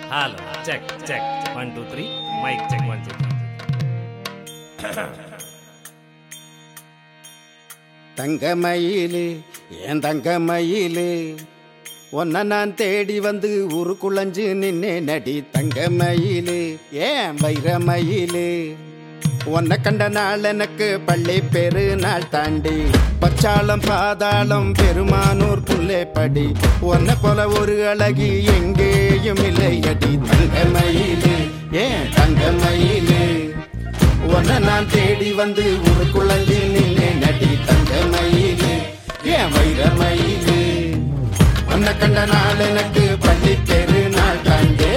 hello check check one two three mic check one two three தங்கமயிலு என் தங்கமயிலு உன்னை நான் தேடி வந்து உருக்குழஞ்சு நின்னே நடி தங்கமயிலு ஏன் வைரமயிலு உன்னை கண்ட நாள் எனக்கு பள்ளி பெரு நாள் தாண்டி பச்சாளம் பாதாளம் பெருமானூர் புல்லே படி உன்னை போல ஒரு அழகி எங்கேயும் இல்லை அடி தங்கமயிலு ஏன் தங்கமயிலு உன்னை நான் தேடி வந்து ஊருக்குள்ளஞ்சி நின்னே நடி தங்க மயிலு ஏன் வைர மயிலு உன்னை கண்ட நாள் எனக்கு பள்ளி பெரு நாள் தாண்டே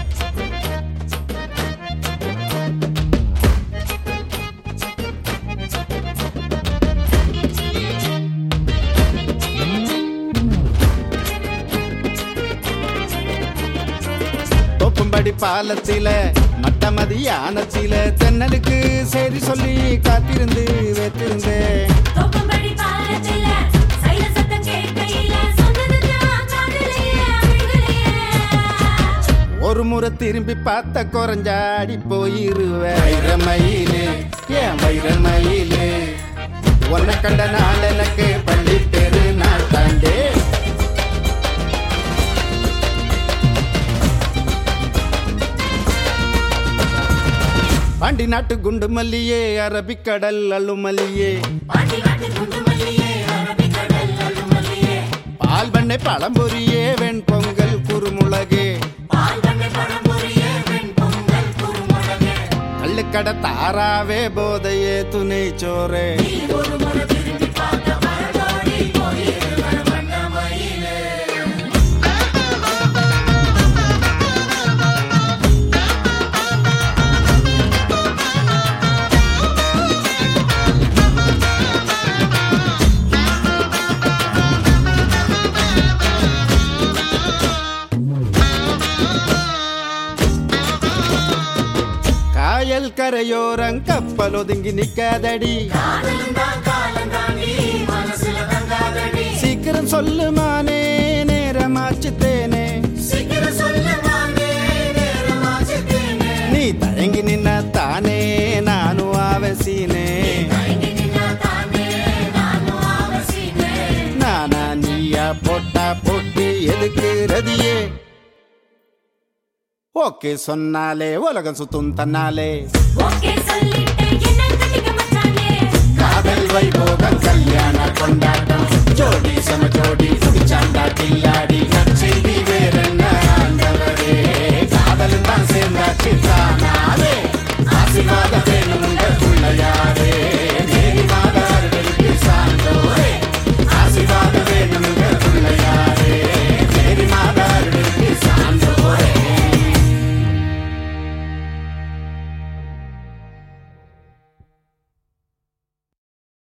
தோப்பும்படி பாலத்தில மட்டமதி யானத்தில தென்னலுக்கு சரி சொல்லி காத்திருந்து வைத்திருந்தேன் தோப்பம்படி பாலத்தில சைல சத்தம் கேட்கையில சொன்னதுதான் காதலையே அழுகலையே ஒரு முறை திரும்பி பார்த்த குறைஞ்சாடி போயிருவ வைரமயிலு ஏன் வைரமயிலு உன்னை கண்ட நாள் எனக்கு பள்ளி பெரு நாள் தாண்டே பாண்டி நாட்டு குண்டு மல்லியே அரபிக்கடல் அள்ளுமல்லியே பாட்டி காட்டு குண்டு மல்லியே அரபிக்கடல் அலுமல்லியே பால் பண்ணை பழம்பொரியே வெண் பொங்கல் குறுமுளகே பால் பண்ணை பழம்பொரியே வெண் பொங்கல் குறுமுளகே கள்ளுக்கடை தாராவே போதையே துணை சோரே ஒரு முறை திரும்பி பார்த்த மரத்தோடி போயிருக்கிற வண்ண மயிலே காயல் கரையோரம் கப்பல் ஒதுங்கி நிக்காதடி காதலும் தான் காலம் தாண்டி மனசுல தங்காதடி சீக்கிரம் சொல்லுமானே நேரமாச்சு தேனே சீக்கிரம் சொல்லுவானே நேரமாச்சு தேனே நீ தயங்கி நின்ன தானே நானும் அவசீனே தயங்கி நின்னா தானே நானும் அவசியமே நானா நீயா போட்டா போட்டி எதுக்கு ரதியே ஓகே சொன்னாலே உலகம் சுத்தும் தன்னாலே ஓகே சொல்லிட்டேன் என்ன கட்டிக்க மச்சானே காதல் வைபோகம் கல்யாண கொண்டாட்டம் ஜோடி சம ஜோடி புடிச்சா